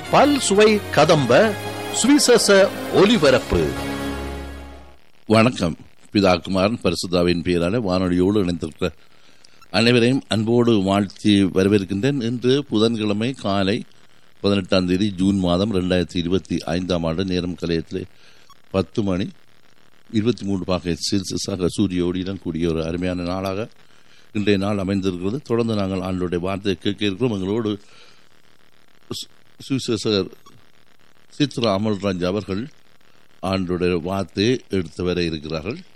பல் சுவை கதம்ப சுவிசேஷ ஒலிபரப்பு வணக்கம் பிதா குமாரன் பரிசுத்தாவின் பெயரால வானொலியோடு இணைந்திருக்கிற அனைவரையும் அன்போடு வாழ்த்தி வரவேற்கின்றேன் இன்று புதன்கிழமை காலை பதினெட்டாம் தேதி ஜூன் மாதம் ரெண்டாயிரத்தி இருபத்தி ஐந்தாம் ஆண்டு நேரம் கலையத்திலே பத்து மணி இருபத்தி மூன்று பாகை செல்சியஸாக சூரிய ஒளியுடன் கூடிய ஒரு அருமையான நாளாக இன்றைய நாள் அமைந்திருக்கிறது தொடர்ந்து நாங்கள் ஆண்டோடைய வார்த்தையை கேட்க இருக்கிறோம் எங்களோடு சு- சுவிசேஷகர் சித்ரா அமல்ராஜ் அவர்கள் ஆண்டுடைய வார்த்தையை எடுத்து வர இருக்கிறார்கள்